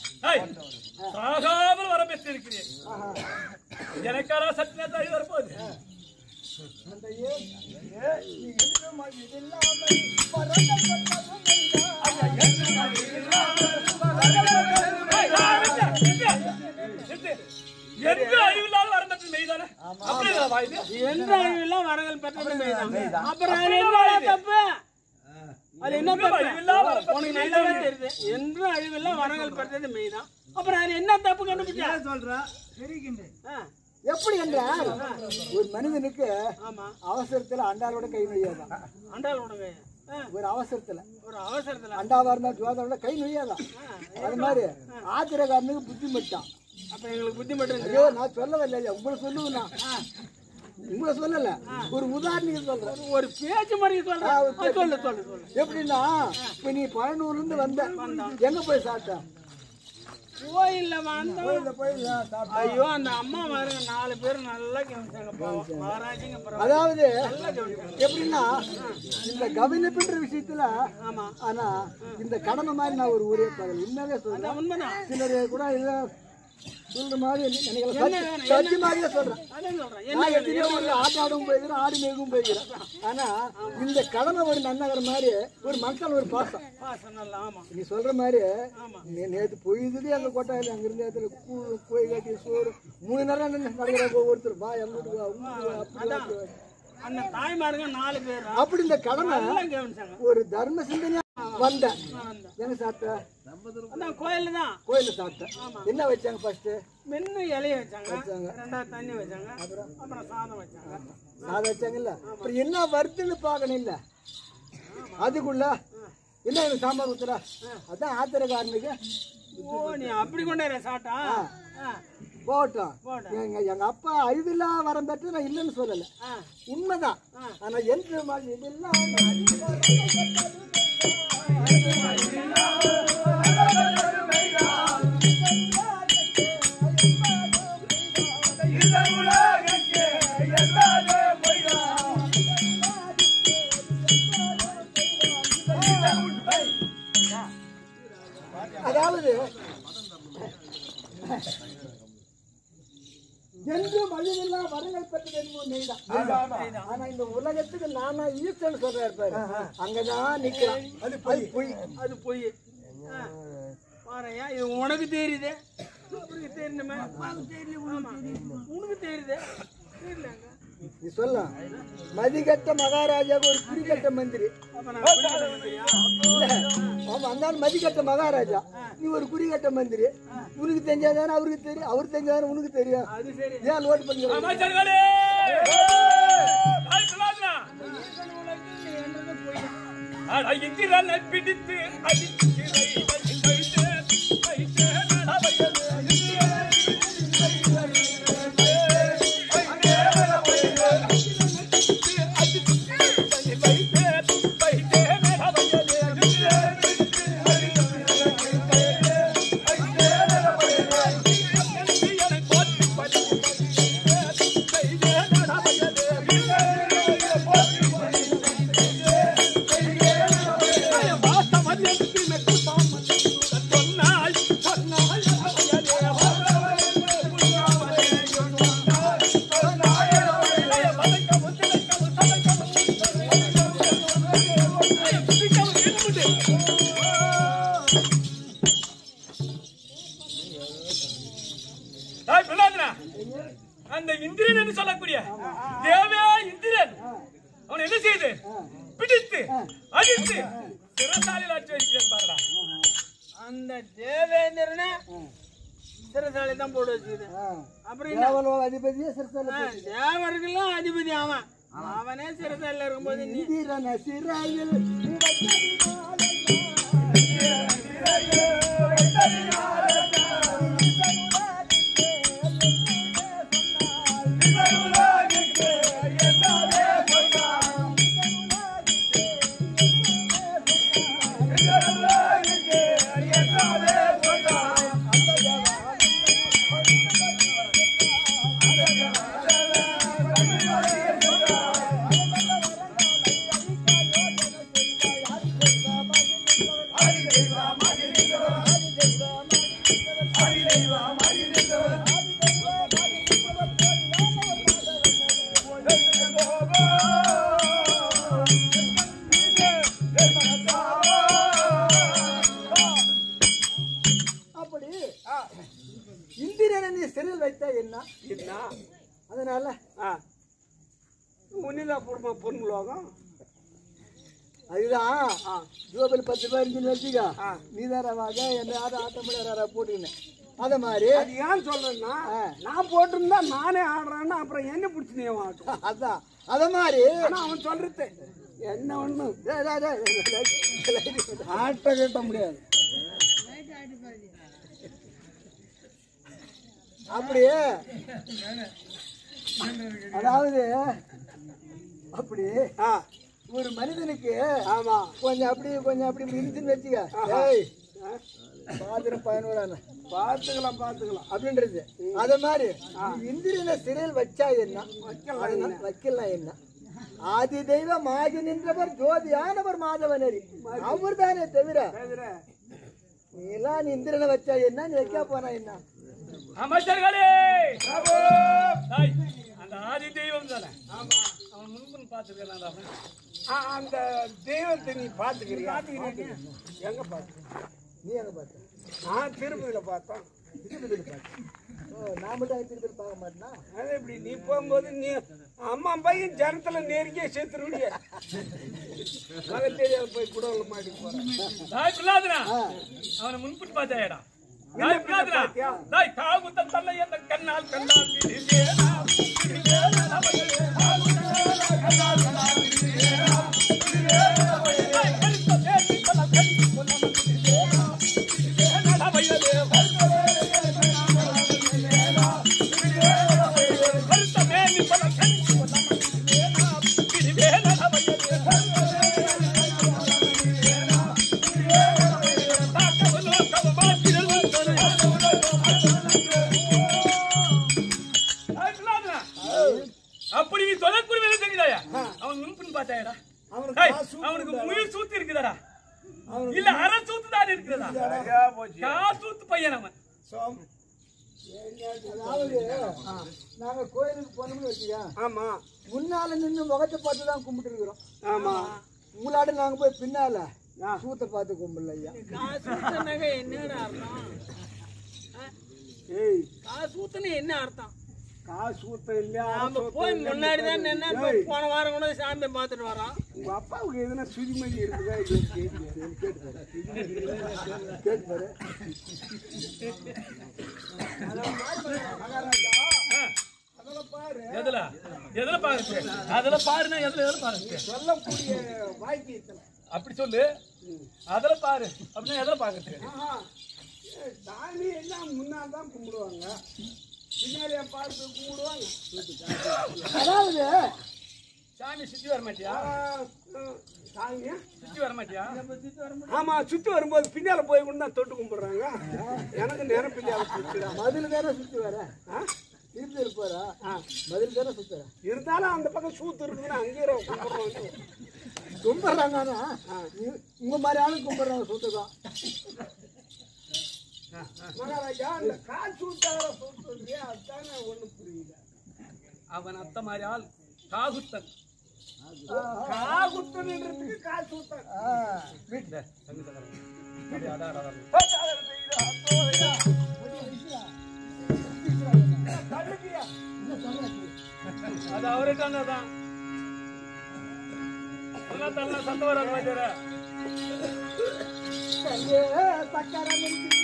ஏய், சாகாமல் வர பெற்றிருக்கிறேன் எனக்கான சத்தியா தாய் வரப்போகுது அந்த ஏ ஏ, நீ என்றும் அழிவில்லாமல் பரந்த பட்டதும் மெய்தான். எந்த அறிவில்லாத வரம்பற்ற மெய்தானே அப்படி இல்ல வாயுது என்ற அழிவெல்லாம் வரங்கள் பெற்றது மெய்தான். அப்புறம் அதுல என்ன தப்பு அது என்ன தப்பு உனக்கு நல்லாவே தெரியுது என்று அழிவெல்லாம் வரங்கள் பெற்றது மெய்தான் அப்புறம் அது என்ன தப்பு கண்டுபிடிச்சா சொல்றா தெரிகின்றேன் ஆ, எப்படி என்றால் ஒரு மனிதனுக்கு ஆமா அவசரத்துல அண்டாரோட கை நொய்யாதான் அண்டாள் உடங்க ஒரு அவசரத்துல ஒரு அவசரத்துல அண்டாவா இருந்தா ஜோதாவோட கை நொய்யாதான் அது மாதிரி ஆத்திரக்காரனுக்கு புத்தி மட்டான் அப்ப எங்களுக்கு புத்தி மட்டும் ஐயோ நான் சொல்லவில்லை ஐயா உங்களை சொல்லுவேன் நான் உங்களை சொல்லல ஒரு உதாரணத்துக்கு சொல்றேன் ஒரு பேச்சு மாதிரி சொல்றேன் ஆ, சொல்லு சொல்லு சொல்லு எப்படின்னா இப்ப நீ பழனூர்ல இருந்து வந்த எங்க போய் சாப்பிட்ட கோயில்ல வந்தோம் கோயில்ல போய் சாப்பிட்ட ஐயோ அந்த அம்மா பாருங்க நாலு பேர் நல்லா கவனிச்சாங்க பாவம் மகாராஜிங்க பரவாயில்ல அதாவது நல்லா கவனிச்சாங்க எப்படின்னா இந்த கவனிப்புன்ற விஷயத்துல ஆமா ஆனா இந்த கடமை மாதிரி நான் ஒரு ஊரே தரல உண்மையாவே சொல்றேன் அதான் உண்மைதான் சிலர் கூட இதை சொல்ற மாதிரி நினைக்கல என்ன சத்தி- வேணும்? சத்தியமாகவே சொல்றேன் அதான் சொல்றேன் என்ன நான் எத்தனையோ ஒரு ஆட்டாடும் போயிருக்கிறேன் ஆடு மேய்க்கும் போயிருக்கிறேன் ஆனா இந்த கடமை ஒரு நன்னகர மாதிரி ஒரு மக்கள் ஒரு பாசம் பாசம் நல்லா ஆமா நீ சொல்ற மாதிரி ஆமா. நே- நேத்து பொய்தது எங்க கொட்டாயில அங்க இருந்த இடத்துல கூழ் கோய் காட்டி சோறு மூணு நேரம் நடக்கிற ஒருத்தர் வா எங்க வீட்டுக்கு வா உங்க வீட்டுக்கு வா, அப்படி வா, அப்படி வா. அந்த தாய்மாருங்க நாலு பேர் அப்படி இந்த கடமை நல்லா கவனிச்சாங்க ஒரு தர்ம சிந்தனையா வந்தேன் வந்தேன். எங்க சாப்பிட்ட அதான் கோயில்ல தான் கோயில்ல சாப்பிட்டேன் என்ன வச்சாங்க ஃபர்ஸ்ட் மென்னு இலைய வச்சாங்க ரெண்டாவது தண்ணி வச்சாங்க அப்புறம் சாதம் வச்சாங்க சாதம் வச்சாங்கல்ல அப்புறம் என்ன வருதுன்னு பார்க்கணும் இல்ல அதுக்குள்ள என்ன எனக்கு சாம்பார் ஊத்துற அதான் ஆத்திரக்காரனுக்கு ஓ நீ அப்படி கொண்டாரு சாட்டா போகட்டும் போகட்டும். எங்க எங்க அப்பா அழிவில்லா வரம் பெற்று நான் இல்லைன்னு சொல்லல ஆ. உண்மைதான் ஆனா என்று மாதிரி இதெல்லாம் அதாவது என்றும் அழிவில்லா வரங்கள் பெற்றது என்பது மெய்தான் ஆனா இந்த உலகத்துக்கு நானா ஈஸ்வரன் சொல்றாரு பாரு அங்கதான் நிக்கிறான் அது பொய் அது பொய் ஆ. பாருயா இது உனக்கு தெரியுது அவருக்கு தெரியணுமே ஆமா. உனக்கு தெரியுது தெரியலங்க நீ சொல்ல மதிகட்ட மகாராஜாவுக்கு ஒரு குறிகட்ட மந்திரி அப்ப நான் புரிஞ்சுக்க வேண்டியா? இல்ல அவன் வந்தாலும் மதிக்கட்ட மகாராஜா நீ ஒரு குறிகட்ட மந்திரி உனக்கு தெரிஞ்சாதானே அவருக்கு தெரியும் அவருக்கு தெரிஞ்சாதானே உனக்கு தெரியும் அது சரி ஏன் லோட் பண்ணிக்கிறோம் அமைச்சர்களே தாய் சொல்லாதா என்றது பொய் அட இந்திரன் பிடித்து அடித்திரை வைத்து வைத்து தாய் பிரலாதனா, அந்த இந்திரன் என்று சொல்லக்கூடிய தேவா இந்திரன் அவன் என்ன செய்து பிடித்து அடித்து சிறந்தாளில் ஆட்சி வைக்கிறேன் பாருடா அந்த தேவேந்திரனை சிறசாலை தான் போட்டு வச்சுக்குது அப்புறம் என்ன கேவலம் அதிபதியே சிறுத்தால ஆ, தேவர்களும் அதிபதி அவன் அவனே சிறசாலையில் இருக்கும்போது நீ இந்திரன சிறையில் அப்படி இந்திரனை நீ சிறையில் வைத்தா என்ன என்ன அதனால ஆ உன்னிதா போடுமா பொன்முலோகம் அதுதான் ஆ ஜோபல் பத்து ரூபாய் இருந்துன்னு வச்சுக்கா ஆ. நீதாரமாக என்ன யாரும் ஆட்ட முடியாத போட்டுக்கினேன் அத மாதிரி அது ஏன் சொல்றேன்னா ஆ. நான் போட்டிருந்தா நானே ஆடுறேன்னா அப்புறம் என்ன பிடிச்சி நீ ஆட்டும் அதான் அத மாதிரி ஆனா அவன் சொல்றது என்ன ஒண்ணு டேய், டேய், டேய், டேய், டேய். ஆட்ட கேட்ட முடியாது அப்படியே அதாவது அப்படி ஆ ஒரு மனிதனுக்கு ஆமா கொஞ்சம் அப்படி கொஞ்சம் அப்படி இருந்துச்சுன்னு வச்சுக்க ஏய் பாத்திரம் பதினோரான பாத்துக்கலாம் பாத்துக்கலாம் அப்படின்றது அத மாதிரி இந்திரனை சிறையில் வச்சா என்ன வைக்கலாம் வைக்கலாம் என்ன ஆதி தெய்வம் ஆகி நின்றவர் ஜோதியானவர் மாதவனரி அவர் தானே தவிர தவிர நீ எல்லாம் நீ இந்திரனை வச்சா என்ன நீ வைக்க போனா என்ன அமைச்சர்களே டேய், அந்த ஆதி தெய்வம் தானே அவன் முன்பு பார்த்துருக்கேன் ஆ, அந்த தெய்வத்தை நீ பாத்துக்கிறியா எங்க பாத்து நீ எங்க பார்த்த நான் திருப்பதியில பார்த்தேன் திருப்பதியில் பார்த்த ஓ நான் மட்டும் அங்க திருப்பதி பார்க்க மாட்டேனா அது எப்படி நீ போகும்போது நீ அம்மா பையன் ஜனத்துல நெருங்கிய சேர்த்துருவிய மகன் தெரியாத போய் குடவுல மாட்டி போறேன் தாய் பிரலாதனா அவனை முன்பிட்டு பார்த்தாயடா தாய் பிரலாதனா தாய் தாகுத்தம் தல்லை என்ற கண்ணால் கண்ணால் விழிவேனா, விழிவேனா, நமது தாகுத்தம் கண்ணால் கண்ணால் விழிவேனா, விழிவேனா, தாய் கருத்த வேலி பல கண் கொல்லாமல் விழிவேனா, விழிவேனா, நமையலே, கருத்த வேலி பல கண் கொல்லாமல் விழிவேனா, விழிவேனா, நமையலே, அப்படி நீ சொல்லக்கூடிய வேலை தெரியுதாயா அவன் முன்பின் பார்த்தாயடா அவனுக்கு ஏய், காசு அவனுக்கு உயிர் சூத்து இருக்குதாடா இல்ல அரை சூத்து தான் இருக்குதா காசு சூத்து பையன் அவன் அதாவது நாங்க கோயிலுக்கு போனோம்னு வச்சுக்க ஆமா முன்னால நின்று முகத்தை பார்த்து தான் கும்பிட்டு இருக்கிறோம் ஆமா உங்களாட நாங்க போய் பின்னால ஆ. சூத்தை பார்த்து கும்பிடல ஐயா காசு ஊத்துனாக்க என்னடா அர்த்தம் ஏய் காசு ஊத்துனா என்ன அர்த்தம் காசு ஊத்த இல்லையா நாம போய் முன்னாடி தான் நின்னா இப்ப போன வாரம் கூட சாமியை பார்த்துட்டு வரோம் உங்க அப்பாவுக்கு எதுனா சுதிமதி இருக்குதா இல்லையா கேட்டு கேட்டு பாரு எதுல எதுல பாருங்க அதுல பாருன்னா எதுல எதுல பாருங்க சொல்லக்கூடிய வாக்கியத்துல அப்படி சொல்லு அதுல பாரு அப்படின்னா எதுல பாக்குறது ஆஹா. ஏய், சாமி எல்லாம் முன்னால் தான் கும்பிடுவாங்க பின்னாடியே பார்த்து கும்பிடுவாங்க அதாவது சாமி சுத்தி வர மாட்டியா ஆ, ம், சாமியா சுத்தி வர மாட்டியா ஆமா சுத்தி வரும்போது பின்னால போய் கூட தான் தொட்டு கும்பிடுறாங்க எனக்கு நினைப்பில்லையா சுத்துறா மதில் தானே சுத்தி வர திருப்பதி இருப்பாரா மதில் தானே சுத்துற இருந்தாலும் அந்த பக்கம் சூத்து இருக்குதுன்னா அங்கேயே கும்பிடுறாங்க கும்பிடுறாங்க ஆனா இ- உங்க மாதிரி ஆளு கும்பிடுறாங்க சுத்து தான் மகாராஜா அந்த கால் சூத்தார சொல்றது அதுதானே ஒண்ணு புரியல அவன் அத்த மாதிரி ஆள் காகுத்தன் காகுத்தன்றதுக்கு கால் சூத்தார் இந்த, தம்பி தம்பி. அப்படியே அதான், அதான், அதான். தள்ளுக்கியா அது அவருக்கான தான் அதெல்லாம் தள்ள சத்தம் வராது வாத்தியார கையே சக்கரம்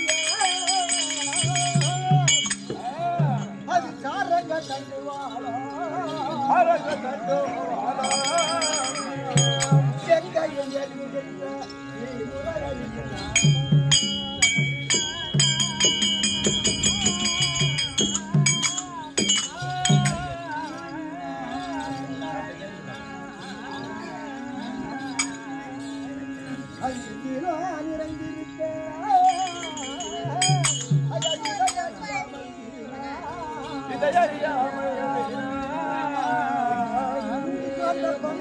அது சாரங்க தண்டுவாளா செங்கையில் எழுதுகின்ற நீ உலகில் அங்கிலோ இறங்கிவிட்ட சொந்த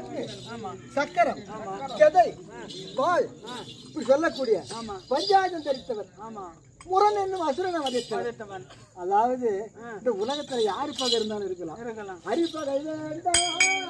கட்டு சக்கரம் கதை வாள் இப்படி சொல்லக்கூடிய பஞ்சாயத்தம் தெரித்தவர் ஆமா முரண் என்னும் அசுரனை வதைத்தவர் அடுத்தவன் அதாவது இந்த உலகத்துல யாரு பகை இருந்தாலும் இருக்கலாம் இருக்கலாம் அரிப்பகை வேண்டாம்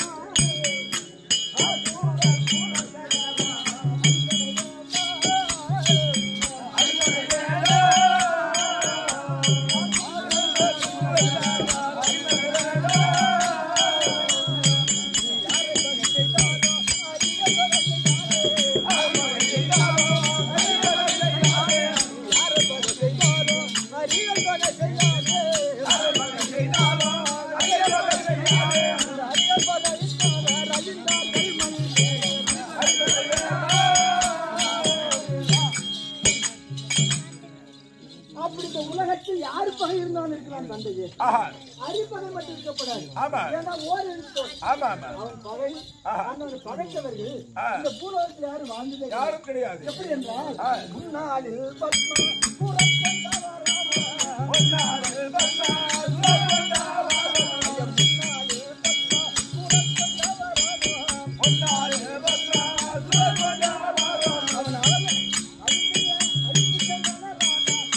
அப்படி இந்த உலகத்தில் யாரு பகை இருந்தாலும் இருக்கலாம் தந்தையே ஆஹா அரிப்பகை மட்டும் இருக்கப்படாது ஆமா ஏன்னா ஓர் எழுத்தோம் ஆமா ஆமா அவன் பகை அவன் பகைத்தவர்கள் ஆ. இந்த பூலோகத்தில் யாரும் வாழ்ந்ததே கிடையாது. யாரும் கிடையாது எப்படி என்றால் முன்னாளில் பத்மா புறக்கொண்டவராமா. பொன்னாடு பன்னாடு பொன்னாடு பன்னாடு அவன் அளவை அழிய அழித்து சென்றவராமா.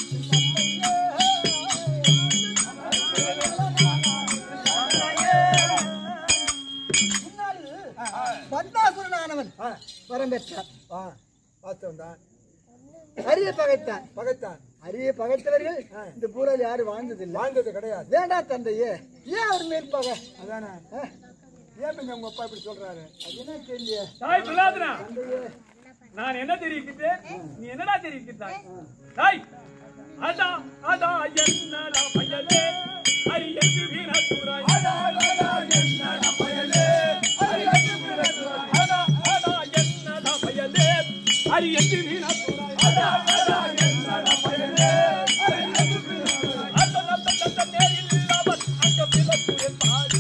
முன்னாளில் பத்மாசுரனானவன் வரம் பெற்றான் பார்த்தோம்தான் அரிய பகைத்தான் பகைத்தான் அரிய பகைத்தவர்கள் இந்த பூரால் யாரும் வாழ்ந்ததில்லை வாழ்ந்தது கிடையாது வேண்டாம் தந்தையே ஏன் அவர் மேற்பாக அதானே ஏன் இங்க உங்க அப்பா இப்படி சொல்றாரு அது என்ன கேள்வியா தாய் பிரலாதனா தந்தையே நான் என்ன தெரிவிக்கிட்டேன் நீ என்னடா தெரிவிக்கிட்டாய் தாய் அதான் அதான் என்னடா பயலே அரியத்து வீரத்துறாய் அதான் அதான் என்னடா பயலே அரியத்து வீரத்துறாய் அதான் அதான் என்னடா பயலே அரியத்து வீரத்துறாய் அதான் அதான் என்னடா பயலே அரியத்து வீரத்துறாய் அதான் அதான் அதான் நேரில் இல்லாமல் அங்க பிறப்புடன் பாரு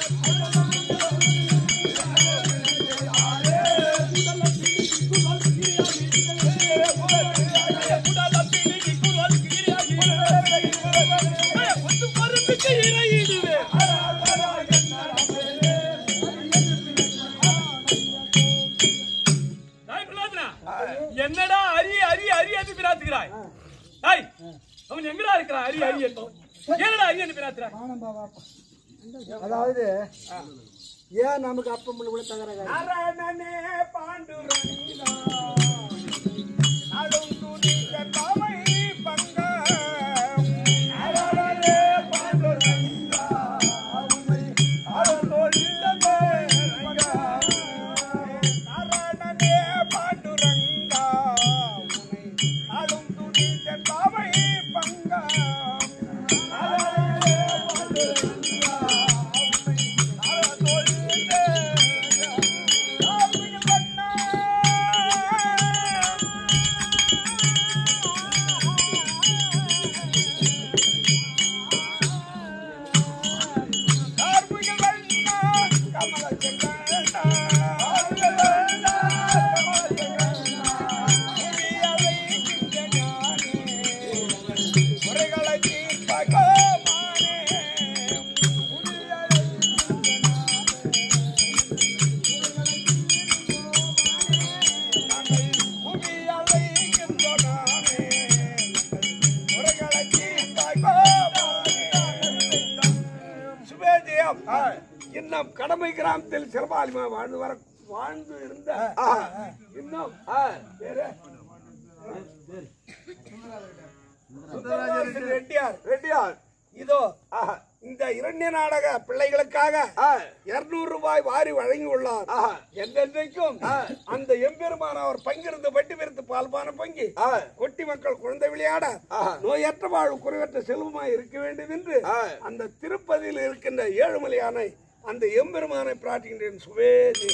என்னடா அரி அரி அரி என்று பிராத்துகிறாய் தாய் அவன் எங்கடா இருக்கிறான் அரி அரி என்பவன் என்னடா அரி என்று பிராத்துறாய் வானம் பாவா அதாவது ஏன் நமக்கு அப்பம் உள்ள கூட தகராறு நாராயணனே பாண்டுரங்கா நடும் துணிந்த தமை பங்க நாராயணனே பாண்டுரங்கா உம்மை அருளொழிந்த மேரங்க நாராயணனே பாண்டுரங்கா உம்மை நடும் துணிந்த தமை பங்க நாராயணனே பாண்டுரங்கா உம்மை அருளொழிந்த சுபேஜயம் இன்னும் கடமை கிராமத்தில் சிறப்பாலிமா வாழ்ந்து வர வாழ்ந்து இருந்த இன்னும் வேற சுந்தரராஜன் ரெட்டியார் ரெட்டியார் இதோ இந்த இரண்ய நாடக பிள்ளைகளுக்காக இருநூறு ரூபாய் வாரி வழங்கி உள்ளார் என்றென்றைக்கும் அந்த எம்பெருமான் அவர் பங்கிருந்து வட்டி பெருத்து பால்பான பங்கி கொட்டி மக்கள் குழந்தை விளையாட நோயற்ற வாழ்வு குறைவற்ற செல்வமாய் இருக்க வேண்டும் என்று அந்த திருப்பதியில் இருக்கின்ற ஏழுமலை யானை அந்த எம்பெருமானை பிரார்த்திக்கின்றேன் சுவேதி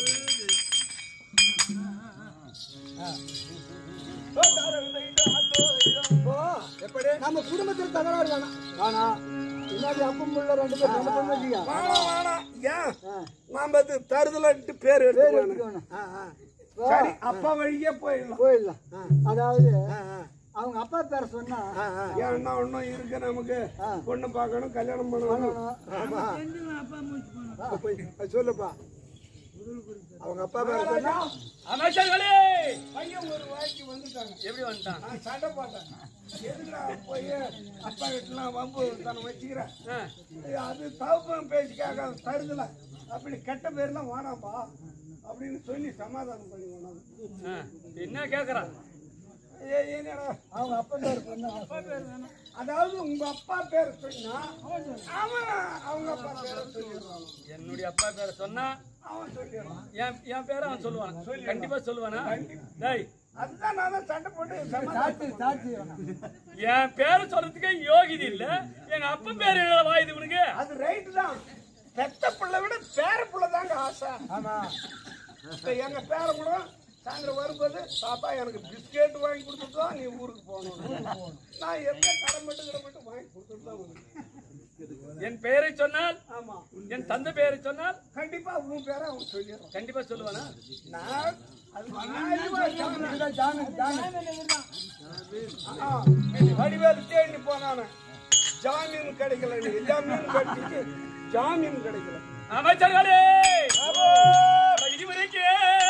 எப்படி நம்ம குடும்பத்தில் தகராறு வேணாம் ஆனா பின்னாடி அப்பம் உள்ள ரெண்டு பேர் நம்ம பொண்ணு வச்சுக்க. வேணாம் வேணாம் ஏன் ஆ, நாம அது தருதலன்ட்டு பேர் பேர் எடுத்து எடுத்துக்கணும். ஆ, ஆ, சரி அப்பா வழியே போயிடலாம் போயிடலாம் அதாவது ஆ, ஆ. அவங்க அப்பா பேரை சொன்னா ஏன்னா ஒன்னும் இருக்கு நமக்கு பொண்ணு பார்க்கணும் கல்யாணம் பண்ணணும் அது சொல்லுப்பா அவங்க அப்பா பேர் சொன்னா அமைச்சர்களே பையன் ஒரு வாய்க்கு வந்துட்டாங்க எப்படி வந்துட்டான் நான் சண்டை போட்டேன் எதுக்குடா போய் அப்பா கிட்டலாம் வம்பு தன்னை வச்சுக்கிறேன் ஆ, அது தவப்பம் பேச்சுக்காக தருதல அப்படி கெட்ட பேர்லாம் வேணாம்பா அப்படின்னு சொல்லி சமாதானம் பண்ணி கொண்டாந்து ஆ, என்ன கேக்குறான் ஏ, என்னடா அவங்க அப்பா பேர் சொன்னா அதாவது உங்க அப்பா பேர் சொன்னா அவன் அவங்க அப்பா பேரை சொல்லிடுறான் என்னுடைய அப்பா பேரை சொன்னா அவன் சொல்லிடுறான் என் என் பேரை அவன் சொல்லுவான் கண்டிப்பா சொல்லுவானா டேய் அதுதான் நான் தான் சண்டை போட்டு சமாதானம் சாட்சி வேணாம் என் பேரை சொல்றதுக்கே யோகிதை இல்ல எங்க அப்பா பேர் என்ன வாயுது உனக்கு அது ரைட்டு தான் பெத்த பிள்ளை விட பேர பிள்ளை தாங்க ஆசை ஆமா இப்ப எங்க பேர கூட சாயந்தரம் வரும்போது பாப்பா எனக்கு பிஸ்கெட் வாங்கி கொடுத்துட்டு தான் நீ ஊருக்கு போகணும் நான் எந்த கடை மட்டும் கடை மட்டும் வாங்கி கொடுத்துட்டு தான் வருவேன். என் பெயரை சொன்னால் ஆமா என் தந்தை பெயரை சொன்னால் கண்டிப்பா உன் பேரை அவன் சொல்லிடுறான் கண்டிப்பா சொல்லுவானா நான் அது நியாயமா சொன்னேன். ஜாமீன் ஜாமீன் ஆ, வடிவேலு தேடி போனானே ஜாமீன் கிடைக்கல எனக்கு. ஜாமீன் கிடைச்சிச்சு ஜாமீன் கிடைக்கல அமைச்சர்களே இதுவரைக்கு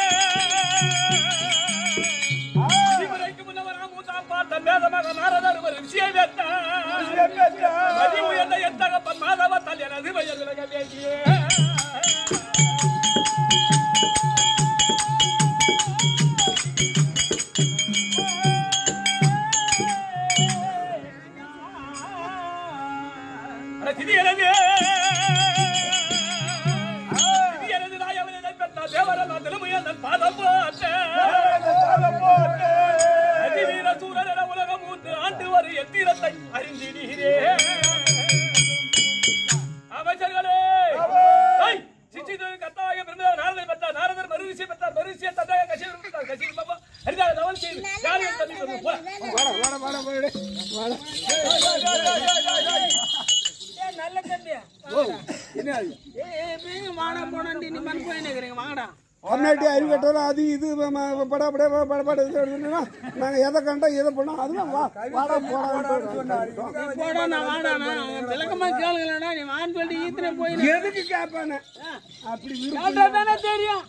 இதுவரைக்கு முன்னவரா மூத்தா பார்த்த மேதமாக நாரதர் ஒரு விஷயம் மதி உயர்ந்த என் தகப்பன் மாதவத்தால் எனது பெயர் விலக வேண்டிய திதி எனது திதி எனது நாயவனை பெற்ற தேவரெல்லாம் திருமுயந்தன் பாதம் போட்ட அதிவீர சூரன உலகம் மூன்று ஆண்டு வரும் எத்திரத்தை அறிந்தினீரே அமைச்சர்களே ஐய், சிச்சிதேவி கர்த்தாவாகிய பிரம்மதேவர் நாரதை பெற்றார் நாரதர் மருவிசியை பெற்றார் மருவிசியை தந்தையாக கசியை பெற்றார் கசியை பாப்பா ஹரிதாக தவல் செய்து யாரையும் தள்ளி கொண்டு போ. வாடா வாடா வாடா போயிடு வாடா ஏய், நல்ல தம்பி என்ன அது? எப்படிங்க வாடா போனண்டி நீ மண் போய் நிக்கிறீங்க வாங்கடா பொன்னாட்டி அறிவட்டோம் அது இது ம- ம- படா படா படா படா படா இது எடுத்துட்டோம்னா, நாங்க எதை கண்டோம் எதை பண்ணோம் அதெல்லாம் வா வாடா போடான்னு சொன்னாரு நீ போடா நான் வாடானா விளக்கமா கேளுங்களா நீ வான்னு சொல்லிட்டு ஈத்திர போய் எதுக்கு கேட்பானே அப்படி விருப்பம் கேட்டா தானே தெரியும்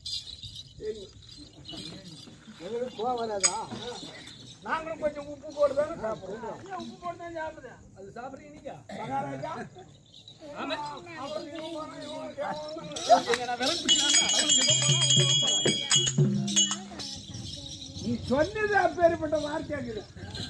போவாதா நாங்களும் கொஞ்சம் உப்பு போட்டு தானே சாப்பிடுறோம் உப்பு போட்டு தான் சாப்பிடுறேன் அது சாப்பிடுறீங்க நீங்க மகாராஜா ஆமா நீ சொன்னது அப்பேற்பட்ட வார்த்தையாக்குது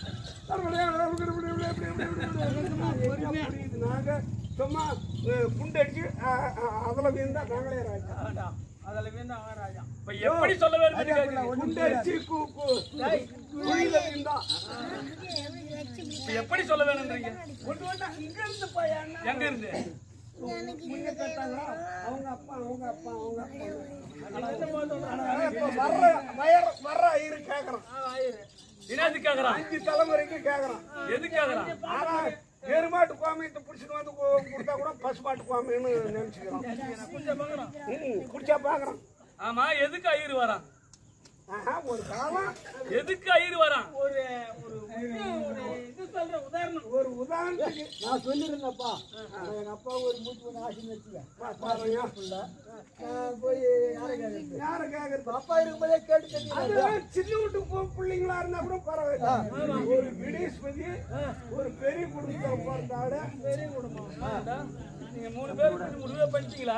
நாங்க சும்மா அஹ், குண்டடிச்சு அஹ், அஹ், அதுல வீழ்ந்தா நாங்களே ராஜா வேண்டாம் அதில் வேண்டாம் அவன் ராஜா இப்ப எப்படி சொல்ல வேண்டும் கேக்குறீங்க குண்டடிச்சு கு- கு- குழியில வீழ்ந்தா இப்ப எப்படி சொல்ல வேணும்ன்றீங்க கொண்டு வந்தா இங்க இருந்து பையன் எங்க இருந்து முன்ன கேட்டாங்களா அவங்க அப்பா அவங்க அப்பா அவங்க அப்பா ஆனா இப்ப வர்ற வயர் வர்ற இரு கேக்குறான் என்னது கேக்குறான் அஞ்சு தலைமுறைக்கு கேக்குறான் எது கேக்குறான் ஆனா எருமாட்டு கோமியத்தை புடிச்சிட்டு வந்து கு- கொடுத்தா கூட பசுமாட்டு கோமியன்னு நினைச்சுக்கிறான் ம், குடிச்சா பாக்குறான் ஆமா எதுக்கு ஐயர் வரான் ஆஹா, ஒரு காலம் எதுக்கு ஐயர் வரான் ஒரு ஒரு இது ஒரு இது சொல்ற உதாரணம் ஒரு உதாரணத்துக்கு நான் சொல்லிருந்தேன்ப்பா நான் எங்க அப்பா ஒரு மூச்சு ஒன்று ஆசை வச்சுக்க பாருங்க நான் போய் யாரை கேட்கறது யார கேக்குறது அப்பா இருக்கும்போதே கேட்டு தெரியும் அதுதான் சின்ன வீட்டு பு- பிள்ளைங்களா இருந்தா கூட பரவாயில்ல ஒரு விடேஸ்பதி ஒரு பெரிய குடும்பத்துல பிறந்தாட பெரிய குடும்பம் ஆண்டா, நீங்க மூணு பேர் கூடி முடிவே பண்ணிட்டீங்களா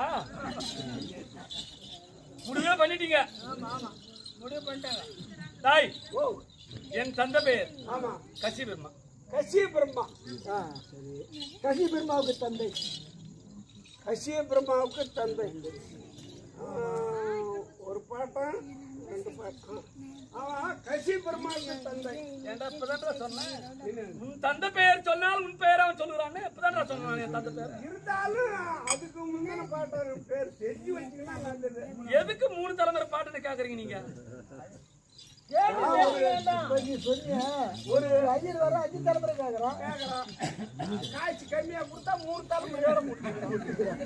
முடிவே பண்ணிட்டீங்க ஆமா ஆமா முடிவு பண்ணிட்டாங்க தாய் ஓ என் தந்தை பெயர் ஆமா கசி பெருமா கசிய பிரம்மா ஆ சரி கசி பெருமாவுக்கு தந்தை கசிய பிரம்மாவுக்கு தந்தை ஆ, ஒரு பாட்டம் ரெண்டு பாட்டம் அவன் கசி பிரம்மாவுக்கு தந்தை ஏன்டா இப்பதான்டா சொன்னேன் உன் தந்தை பெயர் சொன்னால் உன் பெயர் அவன் சொல்லுறான்னு இப்பதான்டா சொன்னான் என் தந்தை பெயர் இருந்தாலும் அதுக்கு முந்தின பாட்டம் பேர் தெரிஞ்சு வச்சுக்கினா நல்லது எதுக்கு மூணு தலைமுறை பாட்டுன்னு கேக்குறீங்க நீங்க இப்ப நீ சொன்னிய ஒரு ஐயர் வர அஞ்சு தலைமுறை கேட்கறான் கேக்குறான் காய்ச்சி கம்மியா கொடுத்தா மூணு தலைமுறையோட முடிச்சுக்கிறான்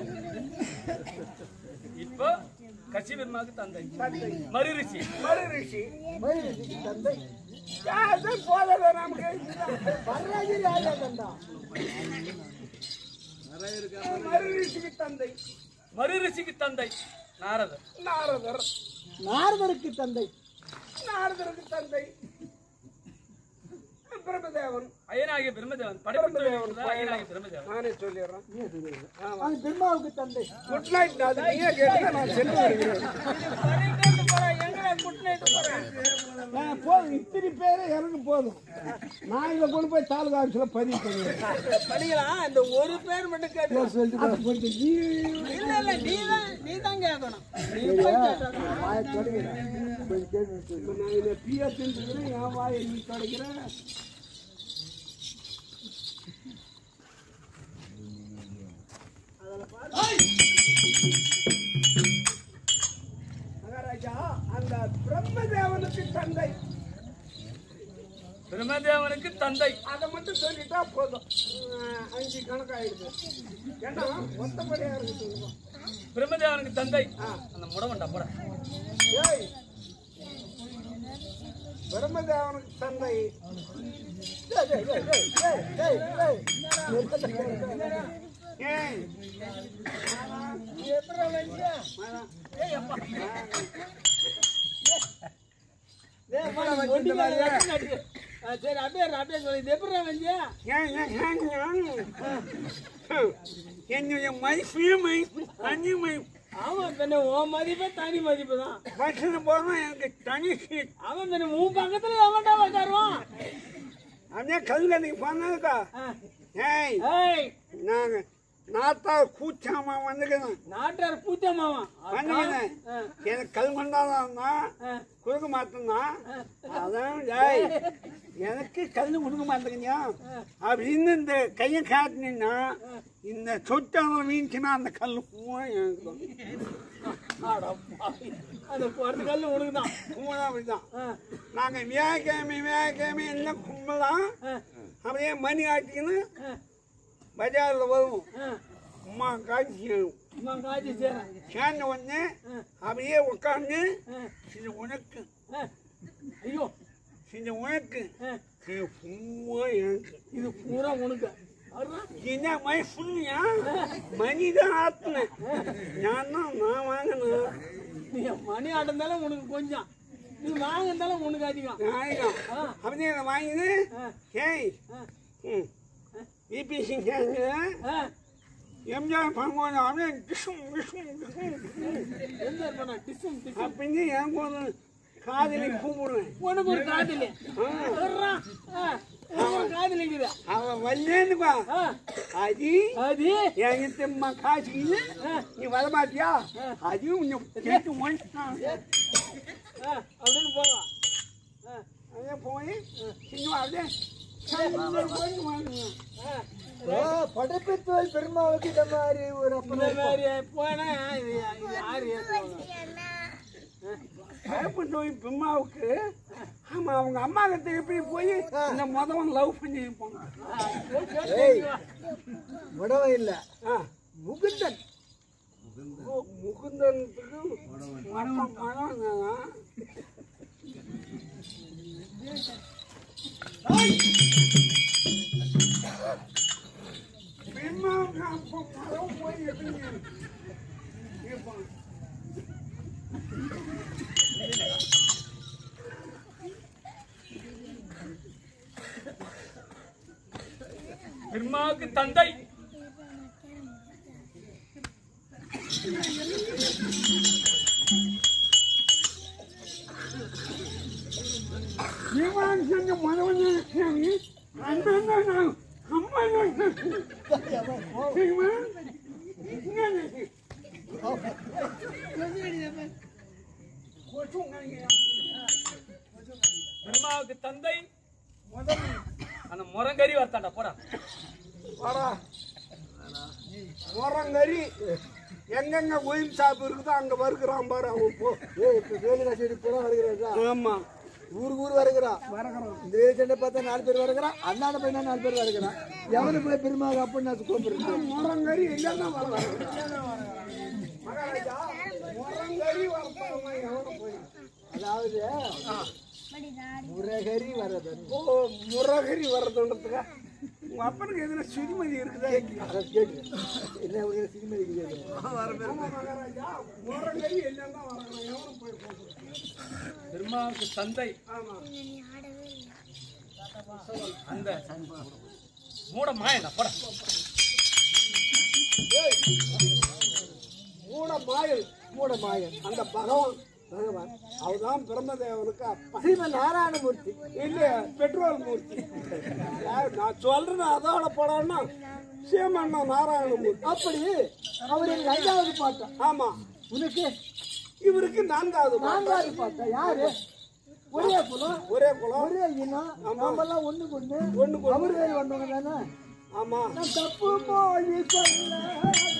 இப்போ கசி பெருமாவுக்கு தந்தை தந்தை மறு ரிஷி மறு ரிஷி மயிலுக்கு தந்தை அது போதல நமக்கு இதுதான். வரலாஜிரி ஆயா தந்தா மறு ரிஷிக்கு தந்தை மறு ரிஷிக்கு தந்தை நாரதர் நாரதர் நாரதருக்கு தந்தை நாரதருக்கு தந்தை பிரம்மதேவன் அயனாகிய பிரம்மதேவன் படைப்பு அயனாகிய பிரம்மதேவன் நானே சொல்லிடுறேன் அவன் பிரம்மாவுக்கு தந்தை குட் நைட் அது நீயே கேட்டு நான் சென்று வருகிறேன் நான் போதும் இத்தனை பேரு எனக்கு போதும் நான் இதை கொண்டு போய் தாலுகா ஆஃபீஸில் பதிவு பண்ணுவேன் படிக்கலாம் இந்த ஒரு பேர் மட்டும் கேட்டு சொல்லிட்டு போய் கொஞ்சம் நீ இல்ல இல்ல நீ தான் நீ தான் கேட்கணும் நீ போய் கேட்டாதான். வாயை தொடங்கிறேன் கொஞ்சம் கேட்டு சொல்லு. நான் இதை பியா தின்றுக்கிறேன் என் வாயை நீ கிடைக்கிறேன் மகாராஜா அந்த பிரம்மதேவனுக்கு தந்தை பிரம்மதேவனுக்கு தந்தை அதை மட்டும் சொல்லிட்டா போதும் அஹ் அஞ்சு கணக்காயிடுது ஏன்னா மொத்தப்படியா இருக்குது பிரம்மதேவனுக்கு தந்தை அந்த முடவன்டா போட ஏய் பிரம்மதேவனுக்கு தந்தை டேய், டேய், டேய், டேய், டேய், டேய், டேய். ஏய் டேய், அம்மா, நீ ஒண்டிக்கார வேஷம் கட்டு. ஆ, சரி அப்படியே இரு, அப்படியே சொல்லு இது எப்படி வந்தியா ஏன் ஏன் ஏன் ஏன் என்னுடைய மதிப்பு மதிப்பு தனி மதிப்பு ஆமா பின்ன உன் மதிப்பே தனி மதிப்பு தான் பஸ்ஸில் போனால் எனக்கு தனி சீட் அவன் பின்ன உன் பக்கத்துல எவன்டா உட்காருவான் அப்படியே கல்கடைக்கு போனாக்கா ஏய் ஏய் நாங்கள் நாத்தா கூச்சாம வந்துக்கிறேன் நாட்டார் பூச்சமாவா வந்துக்கிறேன் எனக்கு கல் கொண்டாதான் கொடுக்க மாட்டேன்னா அதான் ஏய் எனக்கு கல் கொடுக்க மாட்டேங்க அப்படின்னு இந்த கையை காட்டினீங்கன்னா இந்த சொட்டான வீழ்ச்சினா அந்த கல் பூரா எனக்கு தான். அந்த போறது கல்லு உனக்கு தான் பூரா அப்படிதான் நாங்கள் வியாக்கிழமை வியாக்கிழமை எல்லாம் கும்பலாம் அப்படியே மணி ஆட்டிக்கின்னு பஜாரில் வருவோம் அம்மா காட்சி அம்மா காய்ச்சி சேரேன் சேர்ந்த உடனே அப்படியே உட்காந்து இது உனக்கு ஐயோ இது உனக்கு இது பூவா எனக்கு இது பூரா உனக்கு அருணா, என்ன மணி ஃபுல்லியா மணி தான் ஆத்தினேன் நான் தான் நான் வாங்கினேன் நீ மணி ஆட்டிருந்தாலும் உனக்கு கொஞ்சம் நீ வாங்கிருந்தாலும் உனக்கு அதிகம் நாயகம் அப்படியே நான் வாங்கினு ஏய் ம் பிபி சிங் ஆ, எம்ஜிஆர் பண்ணுவோம் அப்படியே டிஷும் டிஷும் டிஷும் எந்த இருப்பானா டிசும் டிசும் அப்படின்னு எனக்கு ஒரு காதலி கூப்பிடுவேன் உனக்கு ஒரு காதலி அருணா, ஆ, உனக்கு ஒரு காதலிக்குது அவன் வரலேன்னுப்பா ஆ, அது அது என்கிட்ட காசு இல்லை நீ வரமாட்டியா அதையும் கொஞ்சம் கேட்டு முடிச்சான் ஆ, அப்படின்னு போகலாம் ஆ, அதே போய் சின்ன அப்படியே சந்தோஷம் போய் வாங்குவேன். ஓ, படைப்பித்தோல் பெருமாவுக்கு இந்த மாதிரி ஒரு இந்த அப்பன் மாதிரி போனா இது இது யாரு ஏத்துவாங்க பயப்பு நோய் பெம்மாவுக்கு ஆமா அவங்க அம்மா கிட்ட எப்படி போய் இந்த மொதவன் லவ் பண்ணி போனான் ஏய் முடவன் இல்ல ஆ, முகுந்தன் ஓ, முகுந்தனுக்கு மனம் மனம் பெம்மாவுக்கு அப்போ மரம் போய் எப்படி இருப்பான் பிரம்மாவுக்கு தந்தை விமானம் செஞ்ச மனவன் இருக்காங்க அந்த நான் அம்மா தெரியுமா பிரம்மாவுக்கு தந்தை அந்த முரங்கறி வரத்தாண்டா போடா வாடா முரங்கறி எங்கெங்க கோயில் ஷாப் இருக்குதோ அங்க வருகிறான் பாரு அவன் போ ஏய் இப்ப வேலுடா சைடு பூரா வருகிறா ஆமா ஊருக்கு ஊர் வருகிறான் இந்த வேலு சண்டை பார்த்தா நாலு பேர் வருகிறான் அண்ணாட பையனா நாலு பேர் வருகிறான் எவனு போய் பெருமாள் அப்படின்னு நான் கூப்பிடுறேன் முரங்கறி எல்லாம் வர மகாராஜா முரங்கறி வரப்போமா எவனும் போய் அதாவது முரகரி வரது ஓ முரகரி வர்றதுன்றதுக்கா உங்க அப்பனுக்கு எதுனா சிறுமதி இருக்குதா அதை கேட்டு என்ன ஒரு சினிமா இருக்குது ஆமா மகாராஜா முறங்கை எல்லாம் தான் வராங்க எவனும் போய் போகணும். பெருமாவுக்கு தந்தை ஆமா அந்த மூட மாயனா போட மூட மாயல் மூட மாயன் அந்த பகவான் பகவான் அவர்தான் பிரம்மதேவனுக்கு அப்பா ஸ்ரீமன் நாராயணமூர்த்தி இல்ல பெட்ரோல் மூர்த்தி யார் நான் சொல்றேன் அதோட படம்னா சீமண்ணா நாராயணமூர்த்தி அப்படி அவர் எனக்கு ஐந்தாவது பாட்டா ஆமா உனக்கு இவருக்கு நான்காவது மகன். நான்காவது பாட்டா யாரு ஒரே குலம் ஒரே குலம் ஒரே இனம் நாமெல்லாம் ஒண்ணுக்கு ஒண்ணு ஒண்ணுக்கு ஒண்ணு. அவரு வேறு வந்தவங்க தானே ஆமா நான் தப்பு போய் சொல்ல